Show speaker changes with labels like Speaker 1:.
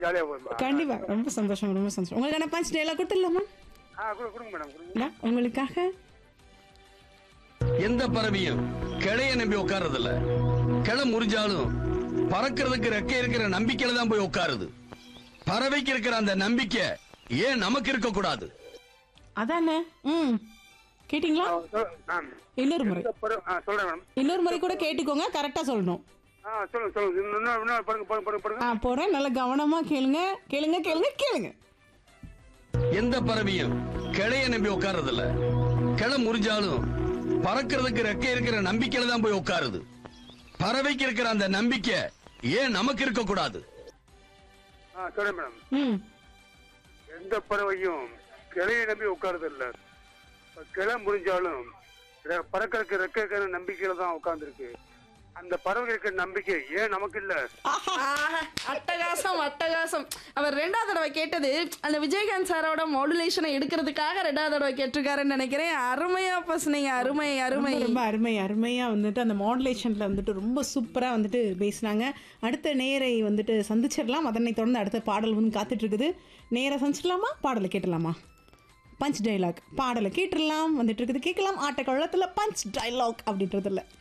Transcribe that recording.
Speaker 1: ஜாலியா போகும்பா
Speaker 2: கண்டிப்பா ரொம்ப சந்தோஷம் ரொம்ப சந்தோஷம் உங்களுக்கான பஞ்ச் டேலாக் கொடுத்துடலாமா
Speaker 1: ஆ கொடு- கொடுங்க மேடம் கொடுங்க
Speaker 2: இந்தா, உங்களுக்காக
Speaker 3: எந்த பறவையும் கிளைய நம்பி உட்கார்றது இல்ல கிளை முறிஞ்சாலும் பறக்கிறதுக்கு ரெக்கை இருக்கிற நம்பிக்கையில தான் போய் உட்காருது பறவைக்கு இருக்கிற அந்த நம்பிக்கை ஏன் நமக்கு இருக்க கூடாது
Speaker 2: அதானே ம் கேட்டிங்களா
Speaker 1: ஆ, சொல்- ஆ.
Speaker 2: இன்னொரு முறை
Speaker 1: இந்த படம் ஆ சொல்றேன் மேடம்
Speaker 2: இன்னொரு முறை கூட கேட்டுக்கோங்க கரெக்டா சொல்லணும்
Speaker 1: ஆ சொல்லுங்க சொல்லுங்க இன்னும் இன்னும் படுங்க படுங்க படுங்க படுங்க
Speaker 2: ஆ போறேன் நல்லா கவனமா கேளுங்க கேளுங்க கேளுங்க கேளுங்க
Speaker 3: எந்த பறவையும் கிளைய நம்பி உட்கார்றது இல்ல கிளை முறிஞ்சாலும் பறக்கிறதுக்கு ரெக்கை இருக்கிற நம்பிக்கையில தான் போய் உட்காருது பறவைக்கு இருக்கிற அந்த நம்பிக்கை ஏன் நமக்கு இருக்க கூடாது
Speaker 1: ஆ சொல்றேன் மேடம்
Speaker 2: ம்
Speaker 1: எந்த பறவையும் கிளையை நம்பி உட்காருது இல்ல இப்ப கிளை முடிஞ்சாலும் ரெ- பறக்கறதுக்கு ரெக்கை இருக்கிற நம்பிக்கையில தான் உட்கார்ந்துருக்கு அந்த பறவை இருக்கிற நம்பிக்கை ஏன் நமக்கு இல்ல
Speaker 4: ஆஹா, அட்டகாசம் அட்டகாசம் அவர் ரெண்டாவது தடவை கேட்டது அந்த விஜயகாந்த் சாரோட மாடுலேஷனை எடுக்கிறதுக்காக ரெண்டாவது தடவை கேட்டிருக்காருன்னு நினைக்கிறேன் அருமையா பசுனீங்க அருமை அருமை
Speaker 2: ரொம்ப ரொம்ப அருமை அருமையா வந்துட்டு அந்த மாடுலேஷன்ல வந்துட்டு ரொம்ப சூப்பரா வந்துட்டு பேசினாங்க அடுத்த நேரை வந்துட்டு சந்திச்சிடலாம் அதனை தொடர்ந்து அடுத்த பாடல் வந்து காத்துட்டு இருக்குது நேரை சந்திச்சிடலாமா பாடலை கேட்டலாமா பஞ்ச் டைலாக் பாடலை கேட்டுடலாம் வந்துட்டு இருக்குது கேட்கலாம் ஆட்ட குளத்துல பஞ்ச் டைலாக் அப்படின்றதுல